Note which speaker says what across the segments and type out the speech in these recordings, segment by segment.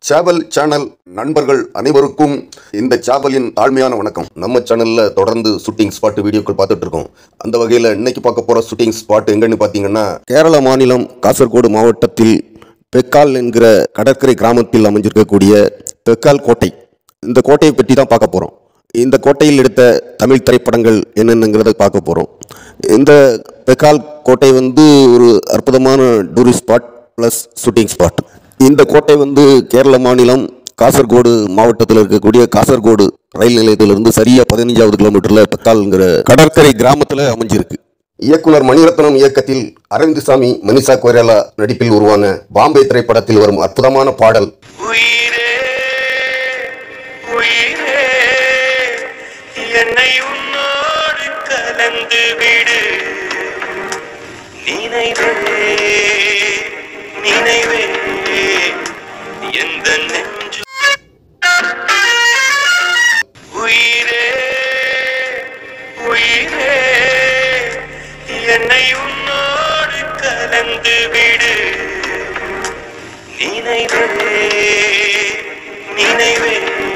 Speaker 1: சேவல் சேனல் நண்பர்கள் அனைவருக்கும் இந்த சேவலின் தாழ்மையான வணக்கம் நம்ம சேனல்ல தொடர்ந்து ஷூட்டிங் ஸ்பாட் வீடியோக்கள் பார்த்துட்டு இருக்கோம் அந்த வகையில் இன்னைக்கு பார்க்க போற ஷூட்டிங் ஸ்பாட் எங்கன்னு பார்த்தீங்கன்னா கேரள மாநிலம் காசர்கோடு மாவட்டத்தில் பெக்கால் என்கிற கடற்கரை கிராமத்தில் அமைஞ்சிருக்கக்கூடிய பெக்கால் கோட்டை இந்த கோட்டையை பற்றி தான் பார்க்க போகிறோம் இந்த கோட்டையில் எடுத்த தமிழ் திரைப்படங்கள் என்னென்னங்கிறத பார்க்க போகிறோம் இந்த பெக்கால் கோட்டை வந்து ஒரு அற்புதமான tourist spot plus shooting spot இந்த கோட்டை வந்து கேரள மாநிலம் காசர்கோடு மாவட்டத்தில் இருக்கக்கூடிய காசர்கோடு ரயில் நிலையத்திலிருந்து சரியா பதினஞ்சாவது கிலோமீட்டர்ல பெக்கால்ங்கிற கடற்கரை கிராமத்தில் அமைஞ்சிருக்கு இயக்குனர் மணிரத்னம் இயக்கத்தில் அரவிந்த் சாமி மனிஷா கொய்ராலா நடிப்பில் உருவான பாம்பே திரைப்படத்தில் வரும் அற்புதமான பாடல்
Speaker 2: உயிரே உயிரே என்னை உன்னோடு கலந்து விடு நினைவே நினைவே எந்த நெஞ்சு உயிரே உயிரே என்னை உன்னோடு கலந்து விடு நினைவே நினைவே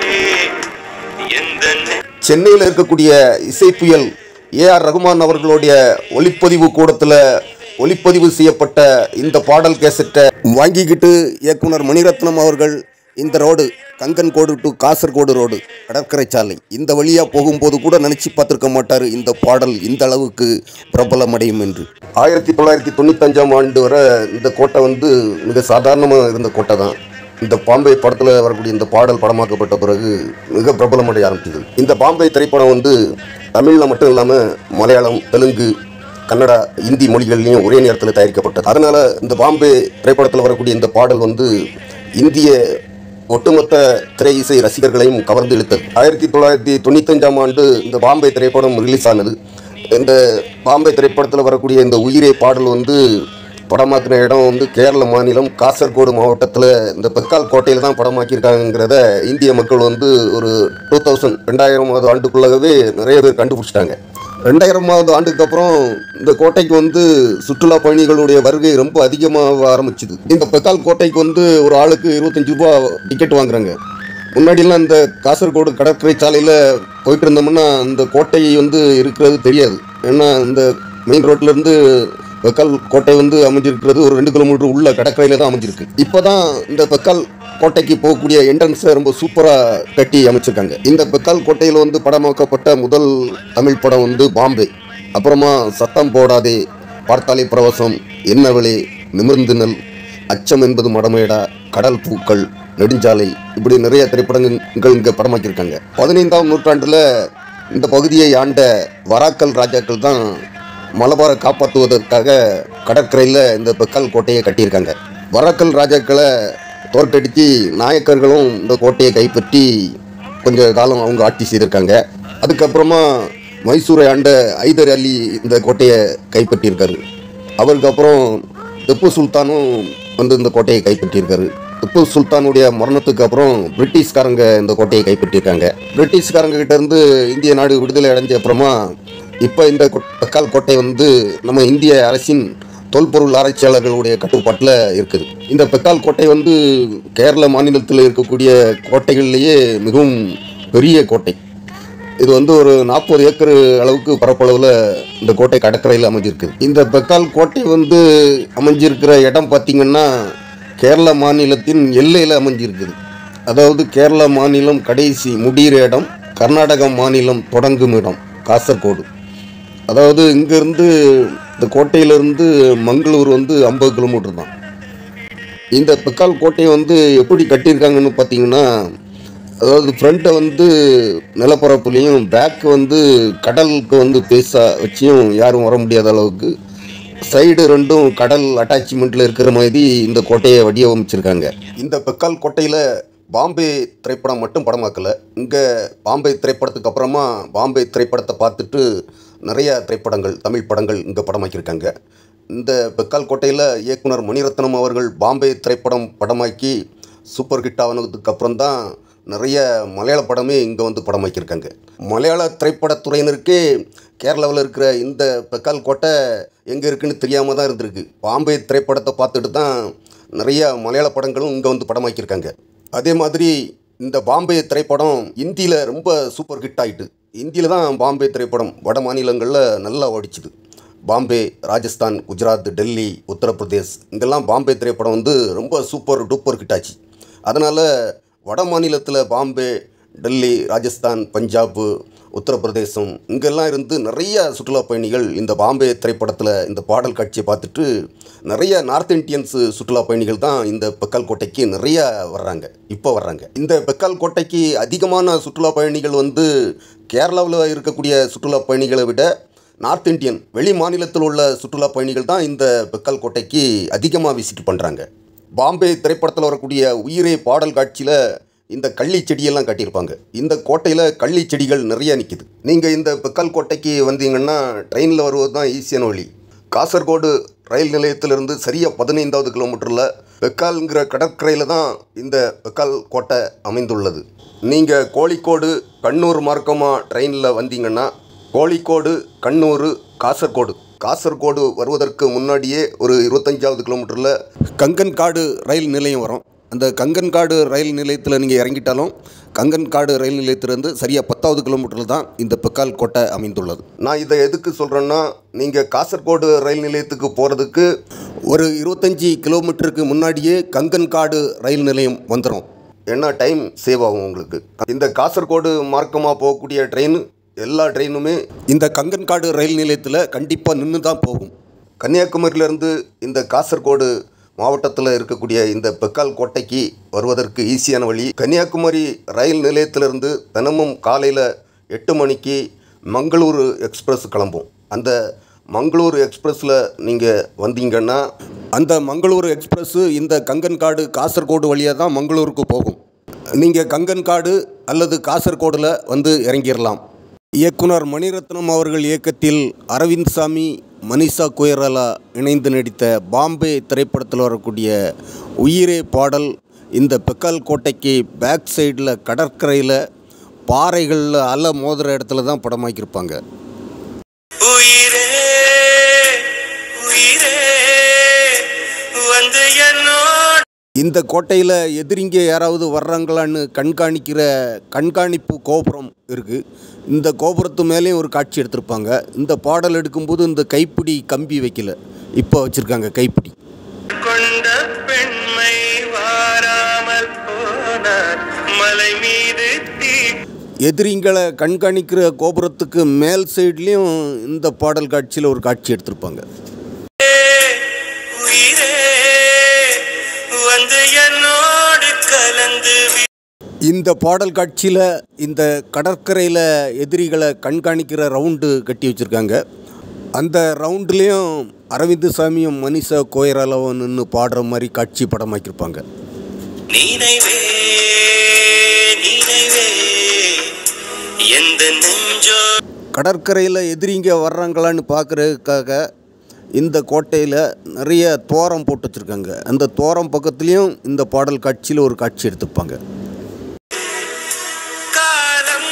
Speaker 2: எந்த நெ-
Speaker 1: சென்னையில் இருக்கக்கூடிய இசை புயல் ஏஆர் ரகுமான் அவர்களுடைய ஒளிப்பதிவு கூடத்தில் ஒளிப்பதிவு செய்யப்பட்ட இந்த பாடல் கேசட்டை வாங்கிக்கிட்டு இயக்குனர் மணிரத்னம் அவர்கள் இந்த ரோடு கங்கன்கோடு டு காசர்கோடு ரோடு கடற்கரை சாலை இந்த வழியாக போகும்போது கூட நினச்சி பார்த்துருக்க மாட்டார் இந்த பாடல் இந்த அளவுக்கு பிரபலமடையும் என்று ஆயிரத்தி தொள்ளாயிரத்தி தொண்ணூத்தஞ்சாம் ஆண்டு வரை இந்த கோட்டை வந்து மிக சாதாரணமாக இருந்த கோட்டை தான் இந்த பாம்பே படத்தில் வரக்கூடிய இந்த பாடல் படமாக்கப்பட்ட பிறகு மிக பிரபலமடைய ஆரம்பிச்சது இந்த பாம்பே திரைப்படம் வந்து தமிழில் மட்டும் இல்லாமல் மலையாளம் தெலுங்கு கன்னடா இந்தி மொழிகள்லையும் ஒரே நேரத்தில் தயாரிக்கப்பட்டது அதனால இந்த பாம்பே திரைப்படத்தில் வரக்கூடிய இந்த பாடல் வந்து இந்திய ஒட்டுமொத்த திரை இசை ரசிகர்களையும் கவர்ந்து இழுத்தது ஆயிரத்தி தொள்ளாயிரத்தி தொண்ணூத்தஞ்சாம் ஆண்டு இந்த பாம்பே திரைப்படம் ரிலீஸ் ஆனது இந்த பாம்பே திரைப்படத்தில் வரக்கூடிய இந்த உயிரே பாடல் வந்து படமாக்கின இடம் வந்து கேரள மாநிலம் காசர்கோடு மாவட்டத்தில் இந்த பெக்கால் கோட்டையில் தான் படமாக்கியிருக்காங்கிறத இந்திய மக்கள் வந்து ஒரு டூ தௌசண்ட் ரெண்டாயிரமாவது ஆண்டுக்குள்ளாகவே நிறைய பேர் கண்டுபிடிச்சிட்டாங்க ரெண்டாயிரமாவது ஆண்டுக்கு அப்புறம் இந்த கோட்டைக்கு வந்து சுற்றுலா பயணிகளுடைய வருகை ரொம்ப அதிகமாக ஆரம்பிச்சுது இந்த பெக்கால் கோட்டைக்கு வந்து ஒரு ஆளுக்கு இருபத்தஞ்சு ரூபா டிக்கெட் வாங்குறாங்க முன்னாடிலாம் இந்த காசர்கோடு கடற்கரை சாலையில் போயிட்டு இருந்தோம்னா இந்த கோட்டை வந்து இருக்கிறது தெரியாது ஏன்னா இந்த மெயின் ரோட்ல இருந்து பெக்கால் கோட்டை வந்து அமைஞ்சிருக்கிறது ஒரு ரெண்டு கிலோமீட்டர் உள்ள கடற்கரையில தான் அமைஞ்சிருக்கு இப்போதான் இந்த பெக்கால் கோட்டைக்கு போகக்கூடிய என்ட்ரன்ஸை ரொம்ப சூப்பராக கட்டி அமைச்சிருக்காங்க இந்த பெக்கால் கோட்டையில் வந்து படமாக்கப்பட்ட முதல் தமிழ் படம் வந்து பாம்பே அப்புறமா சத்தம் போடாதே பார்த்தாலே பிரவசம் என்னவளே நிமிர்ந்து நெல் அச்சம் என்பது மடமேடா கடல் பூக்கள் நெடுஞ்சாலை இப்படி நிறைய திரைப்படங்கள் இங்கே படமாக்கியிருக்காங்க பதினைந்தாம் நூற்றாண்டில் இந்த பகுதியை ஆண்ட வராக்கல் ராஜாக்கள் தான் மலபாரை காப்பாற்றுவதற்காக கடற்கரையில் இந்த பெக்கால் கோட்டையை கட்டியிருக்காங்க வராக்கல் ராஜாக்களை தோற்கடித்து நாயக்கர்களும் இந்த கோட்டையை கைப்பற்றி கொஞ்ச காலம் அவங்க ஆட்சி செய்திருக்காங்க அதுக்கப்புறமா மைசூரை ஆண்ட ஐதர் அலி இந்த கோட்டையை கைப்பற்றியிருக்காரு அவருக்கு அப்புறம் திப்பு சுல்தானும் வந்து இந்த கோட்டையை கைப்பற்றியிருக்காரு திப்பு சுல்தானுடைய மரணத்துக்கு அப்புறம் பிரிட்டிஷ்காரங்க இந்த கோட்டையை கைப்பற்றியிருக்காங்க பிரிட்டிஷ்காரங்க கிட்ட இருந்து இந்திய நாடு விடுதலை அடைஞ்ச அப்புறமா இப்போ இந்த கொ- பெக்கால் கோட்டை வந்து நம்ம இந்திய அரசின் தொல்பொருள் ஆராய்ச்சியாளர்களுடைய கட்டுப்பாட்டில் இருக்குது இந்த பெக்கால் கோட்டை வந்து கேரள மாநிலத்தில் இருக்கக்கூடிய கோட்டைகள்லேயே மிகவும் பெரிய கோட்டை இது வந்து ஒரு நாற்பது ஏக்கர் அளவுக்கு பரப்பளவில் இந்த கோட்டை கடற்கரையில் அமைஞ்சிருக்குது இந்த பெக்கால் கோட்டை வந்து அமைஞ்சிருக்கிற இடம் பார்த்திங்கன்னா கேரள மாநிலத்தின் எல்லையில் அமைஞ்சிருக்குது அதாவது கேரள மாநிலம் கடைசி முடிகிற இடம் கர்நாடக மாநிலம் தொடங்கும் இடம் காசர்கோடு அதாவது இங்கேருந்து இந்த கோட்டையிலேருந்து மங்களூர் வந்து ஐம்பது கிலோமீட்டர் தான் இந்த பெக்கால் கோட்டையை வந்து எப்படி கட்டியிருக்காங்கன்னு பார்த்தீங்கன்னா அதாவது ஃப்ரண்ட்டை வந்து நிலப்பரப்புலேயும் பேக் வந்து கடலுக்கு வந்து பேஸாக வச்சியும் யாரும் வர முடியாத அளவுக்கு சைடு ரெண்டும் கடல் அட்டாச்மெண்ட்டில் இருக்கிற மாதிரி இந்த கோட்டையை வடிவமைச்சிருக்காங்க இந்த பெக்கால் கோட்டையில் பாம்பே திரைப்படம் மட்டும் படமாக்கலை இங்கே பாம்பே திரைப்படத்துக்கு அப்புறமா பாம்பே திரைப்படத்தை பார்த்துட்டு நிறைய திரைப்படங்கள் தமிழ் படங்கள் இங்கே படமாக்கியிருக்காங்க இந்த பெக்கால் கோட்டையில் இயக்குனர் மணிரத்னம் அவர்கள் பாம்பே திரைப்படம் படமாக்கி சூப்பர் ஹிட் ஆனதுக்கு அப்புறம் தான் நிறைய மலையாள படமே இங்கே வந்து படமாக்கியிருக்காங்க மலையாள திரைப்படத்துறையினருக்கே கேரளாவில் இருக்கிற இந்த பெக்கால் கோட்டை எங்கே இருக்குன்னு தெரியாமல் தான் இருந்திருக்கு பாம்பே திரைப்படத்தை பார்த்துட்டு தான் நிறைய மலையாள படங்களும் இங்கே வந்து படமாக்கியிருக்காங்க அதே மாதிரி இந்த பாம்பே திரைப்படம் இந்தியில் ரொம்ப சூப்பர் ஹிட் ஆயிட்டு இந்தியில் தான் பாம்பே திரைப்படம் வட மாநிலங்களில் நல்லா ஓடிச்சுது பாம்பே ராஜஸ்தான் குஜராத் டெல்லி உத்தரப்பிரதேஷ் இங்கெல்லாம் பாம்பே திரைப்படம் வந்து ரொம்ப சூப்பர் டூப்பர் ஹிட் ஆச்சு அதனால் வட மாநிலத்தில் பாம்பே டெல்லி ராஜஸ்தான் பஞ்சாப் உத்தரப்பிரதேசம் இங்கெல்லாம் இருந்து நிறைய சுற்றுலா பயணிகள் இந்த பாம்பே திரைப்படத்தில் இந்த பாடல் காட்சியை பார்த்துட்டு நிறைய நார்த் இந்தியன்ஸு சுற்றுலா பயணிகள் தான் இந்த பெக்கால் கோட்டைக்கு நிறைய வர்றாங்க இப்போ வர்றாங்க இந்த பெக்கால் கோட்டைக்கு அதிகமான சுற்றுலா பயணிகள் வந்து கேரளாவில் இருக்கக்கூடிய சுற்றுலா பயணிகளை விட நார்த் இந்தியன் வெளி மாநிலத்தில் உள்ள சுற்றுலா பயணிகள் தான் இந்த பெக்கால் கோட்டைக்கு அதிகமாக விசிட் பண்ணுறாங்க பாம்பே திரைப்படத்தில் வரக்கூடிய உயிரே பாடல் காட்சியில் இந்த கள்ளி செடியெல்லாம் கட்டியிருப்பாங்க இந்த கோட்டையில் கள்ளி செடிகள் நிறைய நிற்கிது நீங்கள் இந்த பெக்கால் கோட்டைக்கு வந்தீங்கன்னா ட்ரெயினில் வருவது தான் ஈஸியான வழி காசர்கோடு ரயில் நிலையத்திலிருந்து சரியாக பதினைந்தாவது கிலோமீட்டரில் பெக்கால்ங்கிற கடற்கரையில் தான் இந்த பெக்கால் கோட்டை அமைந்துள்ளது நீங்கள் கோழிக்கோடு கண்ணூர் மார்க்கமாக ட்ரெயினில் வந்தீங்கன்னா கோழிக்கோடு கண்ணூர் காசர்கோடு காசர்கோடு வருவதற்கு முன்னாடியே ஒரு இருபத்தஞ்சாவது கிலோமீட்டரில் கங்கன்காடு ரயில் நிலையம் வரும் அந்த கங்கன்காடு ரயில் நிலையத்தில் நீங்கள் இறங்கிட்டாலும் கங்கன்காடு ரயில் நிலையத்திலிருந்து சரியாக பத்தாவது கிலோமீட்டரில் தான் இந்த பெக்கால் கோட்டை அமைந்துள்ளது நான் இதை எதுக்கு சொல்கிறேன்னா நீங்கள் காசர்கோடு ரயில் நிலையத்துக்கு போகிறதுக்கு ஒரு இருபத்தஞ்சி கிலோமீட்டருக்கு முன்னாடியே கங்கன்காடு ரயில் நிலையம் வந்துடும் என்ன டைம் சேவ் ஆகும் உங்களுக்கு இந்த காசர்கோடு மார்க்கமாக போகக்கூடிய ட்ரெயின் எல்லா ட்ரெயினுமே இந்த கங்கன்காடு ரயில் நிலையத்தில் கண்டிப்பாக நின்று தான் போகும் கன்னியாகுமரியிலேருந்து இந்த காசர்கோடு மாவட்டத்தில் இருக்கக்கூடிய இந்த பெக்கால் கோட்டைக்கு வருவதற்கு ஈஸியான வழி கன்னியாகுமரி ரயில் நிலையத்திலிருந்து தினமும் காலையில் எட்டு மணிக்கு மங்களூரு எக்ஸ்பிரஸ் கிளம்பும் அந்த மங்களூரு எக்ஸ்பிரஸில் நீங்கள் வந்தீங்கன்னா அந்த மங்களூரு எக்ஸ்பிரஸ்ஸு இந்த கங்கன்காடு காசர்கோடு வழியாக தான் மங்களூருக்கு போகும் நீங்கள் கங்கன்காடு அல்லது காசர்கோடில் வந்து இறங்கிடலாம் இயக்குனர் மணிரத்னம் அவர்கள் இயக்கத்தில் அரவிந்த் சாமி மனிஷா கொய்ராலா இணைந்து நடித்த பாம்பே திரைப்படத்தில் வரக்கூடிய உயிரே பாடல் இந்த பெக்கால் கோட்டைக்கு பேக் சைடில் கடற்கரையில் பாறைகளில் அலை மோதுற இடத்துல தான் படமாக்கியிருப்பாங்க
Speaker 2: உயிரே உயிரே வந்து என்னோடு
Speaker 1: இந்த கோட்டையில் எதிரிங்க யாராவது வர்றாங்களான்னு கண்காணிக்கிற கண்காணிப்பு கோபுரம் இருக்குது இந்த கோபுரத்து மேலேயும் ஒரு காட்சி எடுத்திருப்பாங்க இந்த பாடல் எடுக்கும்போது இந்த கைப்பிடி கம்பி வைக்கல இப்போ வச்சுருக்காங்க கைப்பிடி
Speaker 2: கொண்ட பெண்மை வாராமல் போனார் மலை மீது தீ
Speaker 1: எதிரிங்களை கண்காணிக்கிற கோபுரத்துக்கு மேல் சைட்லேயும் இந்த பாடல் காட்சியில் ஒரு காட்சி எடுத்திருப்பாங்க
Speaker 2: உயிரே வந்து என்னோடு கலந்து வி-
Speaker 1: இந்த பாடல் காட்சியில் இந்த கடற்கரையில் எதிரிகளை கண்காணிக்கிற ரவுண்டு கட்டி வச்சுருக்காங்க அந்த ரவுண்டுலேயும் அரவிந்த் சாமியும் மனிஷா கோயராலாவும் நின்று பாடுற மாதிரி காட்சி படமாக்கியிருப்பாங்க
Speaker 2: நினைவே நினைவே எந்த நெஞ்சோ
Speaker 1: கடற்கரையில் எதிரிங்க வர்றாங்களான்னு பார்க்குறதுக்காக இந்த கோட்டையில் நிறைய தோரம் போட்டு வச்சுருக்காங்க அந்த தோரம் பக்கத்துலேயும் இந்த பாடல் காட்சியில் ஒரு காட்சி எடுத்திருப்பாங்க
Speaker 2: காலம்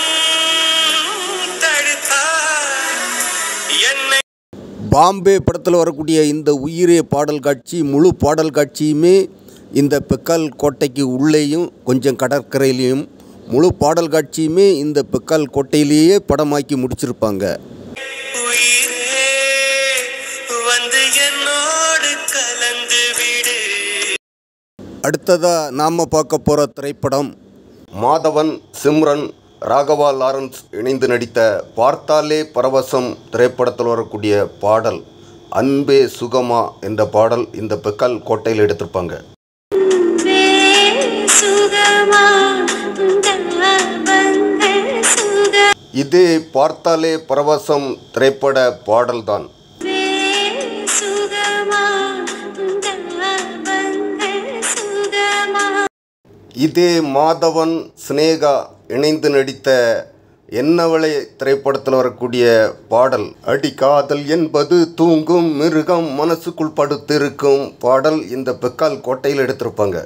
Speaker 2: தடுத்தார் என்னை
Speaker 1: பாம்பே படத்தில் வரக்கூடிய இந்த உயிரே பாடல் காட்சி முழு பாடல் காட்சியுமே இந்த பெக்கால் கோட்டைக்கு உள்ளேயும் கொஞ்சம் கடற்கரையிலையும் முழு பாடல் காட்சியுமே இந்த பெக்கால் கோட்டையிலேயே படமாக்கி முடிச்சிருப்பாங்க
Speaker 2: உயிரே வந்து என்னோடு கலந்து விடு
Speaker 1: அடுத்ததாக நாம் பார்க்க போகிற திரைப்படம் மாதவன் சிம்ரன் ராகவா லாரன்ஸ் இணைந்து நடித்த பார்த்தாலே பரவசம் திரைப்படத்தில் வரக்கூடிய பாடல் அன்பே சுகமா என்ற பாடல் இந்த பெக்கால் கோட்டையில் எடுத்திருப்பாங்க
Speaker 3: சுகமா பங்கள் சுக
Speaker 1: இதே பார்த்தாலே பரவசம் திரைப்பட பாடல்தான்
Speaker 3: சுகமா பங்கள் சுகமா
Speaker 1: இதே மாதவன் சினேகா இணைந்து நடித்த என்னவளை திரைப்படத்தில் வரக்கூடிய பாடல் அடி காதல் என்பது தூங்கும் மிருகம் மனசுக்குள் படுத்திருக்கும் பாடல் இந்த பெக்கால் கோட்டையில் எடுத்திருப்பாங்க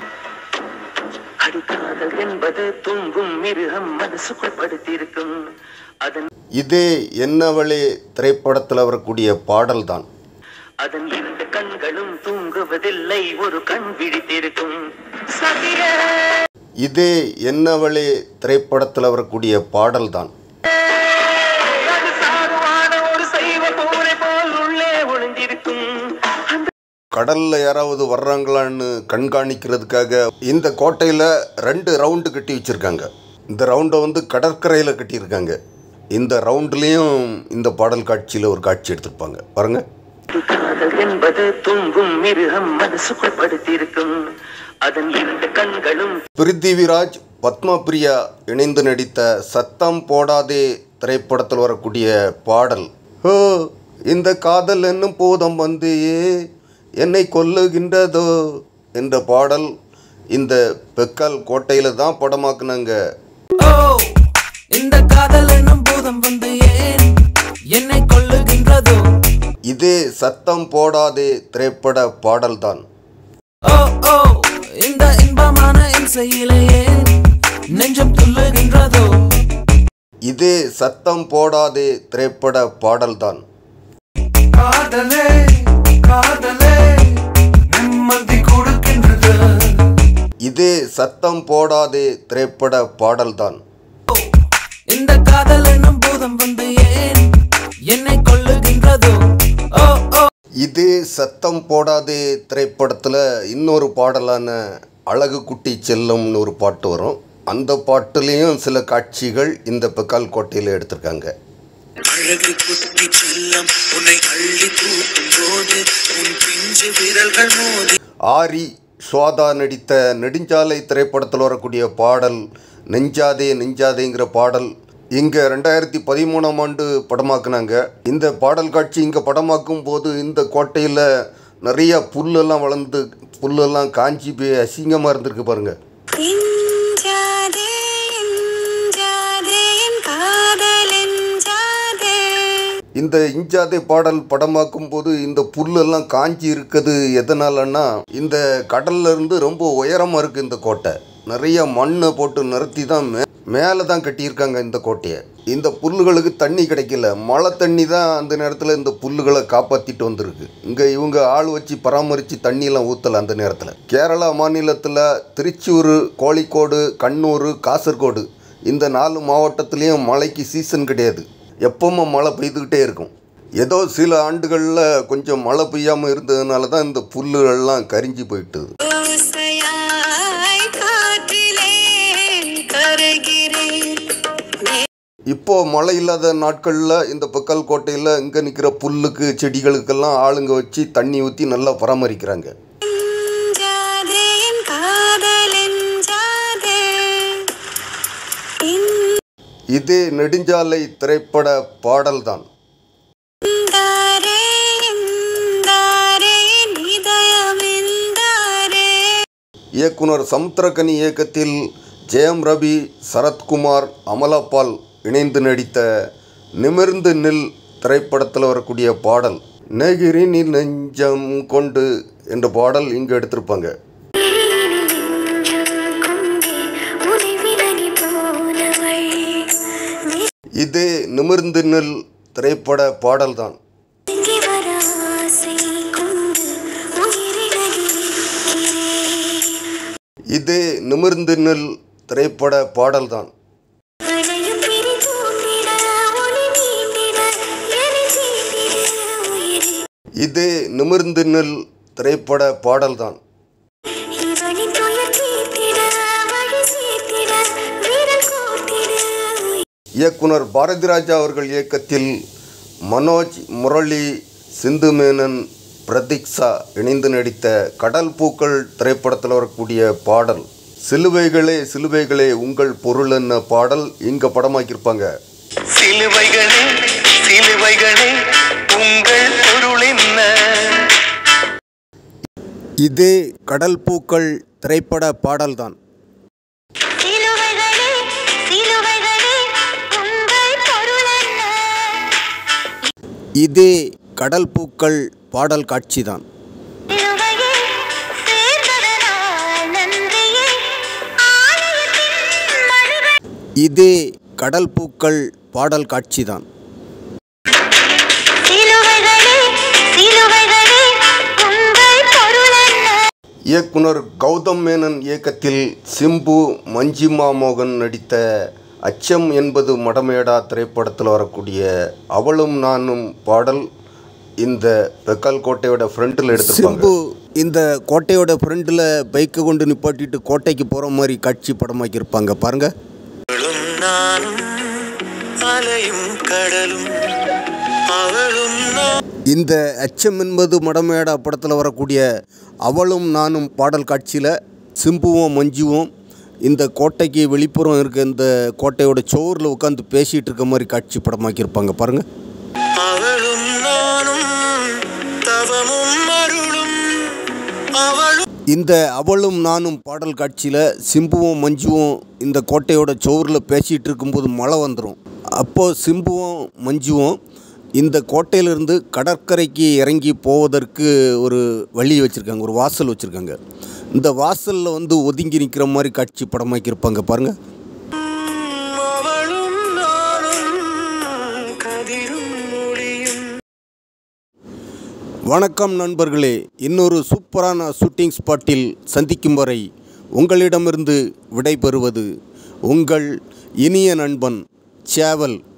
Speaker 4: அடிக்காதல் என்பது தூங்கும் மிருகம் மனசுக்குள் படுத்திருக்கும் அதன்
Speaker 1: இதே என்னவளே திரைப்படத்தில் வரக்கூடிய பாடல் தான்
Speaker 4: அதன் இரண்டு கண்களும் தூங்குவதில்லை ஒரு கண் விழித்திருக்கும் சகியே
Speaker 1: இதே என்னவளே திரைப்படத்தில் வரக்கூடிய பாடல் தான்
Speaker 4: அது சாதுவான ஒரு சைவ பூரை போல் உள்ளே ஒளிந்திருக்கும் அந்த
Speaker 1: கடல்ல யாராவது வர்றாங்களான்னு கண்காணிக்கிறதுக்காக இந்த கோட்டையில் ரெண்டு ரவுண்டு கட்டி வச்சிருக்காங்க இந்த ரவுண்டை வந்து கடற்கரையில் கட்டியிருக்காங்க இந்த ரவுண்ட்லேயும் இந்த பாடல் காட்சியில் ஒரு காட்சி எடுத்திருப்பாங்க பாருங்க
Speaker 4: காதல் என்பது தூங்கும் மிருகம் மனசுக்குள் படுத்திருக்கும் அதன் இரண்டு கண்களும்
Speaker 1: பிருத்திவிராஜ் பத்மா பிரியா இணைந்து நடித்த சத்தம் போடாதே திரைப்படத்தில் வரக்கூடிய பாடல் ஹோ இந்த காதல் என்னும் போதம் வந்து என்னை கொல்லுகின்றதோ என்ற பாடல் இந்த பெக்கால் கோட்டையில் தான் படமாக்குனாங்க
Speaker 5: ஓ இந்த காதல் என்னும் பூதம் வந்து ஏன் என்னை கொள்ளுகின்றதோ
Speaker 1: இதே சத்தம் போடாதே திரைப்பட பாடல்தான்
Speaker 5: ஓ ஓ இந்த இன்பமான இசையிலே ஏன் நெஞ்சம் துள்ளுகின்றதோ
Speaker 1: இதே சத்தம் போடாதே திரைப்பட பாடல்தான்
Speaker 5: காதலே காதலே நிம்மதி கொடுக்கின்றது
Speaker 1: இதே சத்தம் போடாதே திரைப்பட பாடல்தான்
Speaker 5: இந்த காதல் என்னும் பூதம் வந்து ஏன் என்னை கொள்ளுகின்றதோ ஓ ஓ
Speaker 1: இதே சத்தம் போடாதே திரைப்படத்தில் இன்னொரு பாடலான அழகு குட்டி செல்லம்னு ஒரு பாட்டு வரும் அந்த பாட்டுலேயும் சில காட்சிகள் இந்த பெக்கால் கோட்டையில் எடுத்திருக்காங்க
Speaker 2: அழகு குட்டி செல்லம் உன்னை அள்ளி தூக்கும் போது உன் பிஞ்சு விரல்கள் மோதி
Speaker 1: ஆரி ஸ்வாதா நடித்த நெடுஞ்சாலை திரைப்படத்தில் வரக்கூடிய பாடல் நெஞ்சாதே நெஞ்சாதேங்கிற பாடல் இங்கே ரெண்டாயிரத்தி பதிமூணாம் ஆண்டு படமாக்குனாங்க இந்த பாடல் காட்சி இங்கே படமாக்கும் போது இந்த கோட்டையில் நிறைய புல்லெல்லாம் வளர்ந்து புல்லெல்லாம் காஞ்சி போய் அசிங்கமாக இருந்திருக்கு பாருங்க
Speaker 3: எஞ்சாதே எஞ்சாதே என் காதல் எஞ்சாதே
Speaker 1: இந்த இஞ்சாதே பாடல் படமாக்கும் போது இந்த புல்லெல்லாம் காஞ்சி இருக்குது எதனாலன்னா இந்த கடல்ல இருந்து ரொம்ப உயரமாக இருக்குது இந்த கோட்டை நிறைய மண்ணை போட்டு நிறுத்தி தான் மே மேலே தான் கட்டியிருக்காங்க இந்த கோட்டையை இந்த புல்லுகளுக்கு தண்ணி கிடைக்கல மழை தண்ணி தான் அந்த நேரத்தில் இந்த புல்லுகளை காப்பாற்றிட்டு வந்திருக்கு இங்கே இவங்க ஆள் வச்சு பராமரித்து தண்ணியெல்லாம் ஊற்றலை அந்த நேரத்தில் கேரளா மாநிலத்தில் திருச்சூர் கோழிக்கோடு கண்ணூர் காசர்கோடு இந்த நாலு மாவட்டத்துலேயும் மழைக்கு சீசன் கிடையாது எப்பவும் மழை பெய்துக்கிட்டே இருக்கும் ஏதோ சில ஆண்டுகளில் கொஞ்சம் மழை பெய்யாமல் இருந்ததுனால தான் இந்த புல்லுகள்லாம் கரிஞ்சு போயிட்டுது
Speaker 3: ஓசையாய் காற்றிலே கரைகிறேன்
Speaker 1: இப்போ மழை இல்லாத நாட்களில் இந்த பக்கல் கோட்டையில் இங்கே நிற்கிற புல்லுக்கு செடிகளுக்கெல்லாம் ஆளுங்க வச்சு தண்ணி ஊற்றி நல்லா பராமரிக்கிறாங்க
Speaker 3: எஞ்சாதே என் காதல் எஞ்சாதே
Speaker 1: இதே நெடுஞ்சாலை திரைப்பட பாடல்தான்
Speaker 3: இந்தாரே இந்தாரே என் இதயம் இந்தாரே
Speaker 1: இயக்குனர் சமுத்திரக்கனி இயக்கத்தில் ஜெயம் ரவி சரத்குமார் அமலாபால் இணைந்து நடித்த நிமிர்ந்து நில் திரைப்படத்தில் வரக்கூடிய பாடல் நெகிரினில் நெஞ்சம் கொண்டு என்ற பாடல் இங்கே எடுத்திருப்பாங்க
Speaker 3: உன்னை விலகி போனவள்
Speaker 1: இதே நிமிர்ந்து நில் திரைப்பட பாடல்தான்
Speaker 3: நெருங்கி வர ஆசை கொண்டு உயிரிழகிறேன்
Speaker 1: இதே நிமிர்ந்து நில் திரைப்பட பாடல்தான்
Speaker 3: அணையும் பிரி தூண்டிட ஒளி நீண்டிட எரி தீண்டிட உயிரே
Speaker 1: இதே நிமிர்ந்து நில் திரைப்பட பாடல்தான்
Speaker 3: இவனின் துயர் தீர்த்திட வழி சேர்த்திட விரல் கோர்த்திட
Speaker 1: இயக்குனர் பாரதிராஜா அவர்கள் இயக்கத்தில் மனோஜ் முரளி சிந்து மேனன் பிரதீக்ஷா இணைந்து நடித்த கடல் பூக்கள் திரைப்படத்தில் வரக்கூடிய பாடல் சிலுவைகளே சிலுவைகளே உங்கள் பொருள் என்ன பாடல் இங்கே படமாக்கியிருப்பாங்க
Speaker 2: சிலுவைகளே சிலுவைகளே உங்கள் பொருள் என்ன
Speaker 1: இதே கடல் பூக்கள் திரைப்பட பாடல்தான்
Speaker 3: சிலுவைகளே சிலுவைகளே உங்கள் பொருள் என்ன
Speaker 1: இதே கடல் பூக்கள் பாடல் காட்சிதான்
Speaker 3: சிலுவையே சேர்ந்ததனால் நன்றியே ஆலயத்தின் மணிகள்
Speaker 1: இதே கடல் பூக்கள் பாடல் காட்சிதான்
Speaker 3: சிலுவைகளே சிலுவைகளே
Speaker 1: இயக்குனர் கௌதம் மேனன் இயக்கத்தில் சிம்பு மஞ்சிமா மோகன் நடித்த அச்சம் என்பது மடமேடா திரைப்படத்தில் வரக்கூடிய அவளும் நானும் பாடல் இந்த பெக்கால் கோட்டையோட ஃப்ரண்ட்டில் எடுத்திருப்பாங்க
Speaker 6: சிம்பு இந்த கோட்டையோட ஃப்ரெண்டில் பைக்கை கொண்டு நிப்பாட்டிட்டு கோட்டைக்கு போகிற மாதிரி காட்சி படமாக்கியிருப்பாங்க பாருங்கள்
Speaker 2: அவளும் நானும் அலையும் கடலும் அவளும் நான்
Speaker 6: இந்த அச்சம் என்பது மடமேடா படத்தில் வரக்கூடிய அவளும் நானும் பாடல் காட்சியில் சிம்புவும் மஞ்சுவும் இந்த கோட்டைக்கு வெளிப்புறம் இருக்க இந்த கோட்டையோட சோறில் உட்காந்து பேசிகிட்டு இருக்க மாதிரி காட்சி படமாக்கியிருப்பாங்க பாருங்கள்
Speaker 2: அவளும் நானும் தவமும் அருளும் அவளும்
Speaker 6: இந்த அவளும் நானும் பாடல் காட்சியில் சிம்புவும் மஞ்சுவும் இந்த கோட்டையோட சோறில் பேசிகிட்டு இருக்கும்போது மழை வந்துடும் அப்போது சிம்புவும் மஞ்சுவும் இந்த கோட்டையிலிருந்து கடற்கரைக்கு இறங்கி போவதற்கு ஒரு வழி வச்சுருக்காங்க ஒரு வாசல் வச்சுருக்காங்க இந்த வாசலில் வந்து ஒதுங்கி நிற்கிற மாதிரி காட்சி படமாக்கியிருப்பாங்க பாருங்கள்
Speaker 2: அவளும் நானும் கதிரும் மொழியும்
Speaker 6: வணக்கம் நண்பர்களே இன்னொரு சூப்பரான ஷூட்டிங் ஸ்பாட்டில் சந்திக்கும் வரை உங்களிடமிருந்து விடைபெறுவது உங்கள் இனிய நண்பன் சேவல்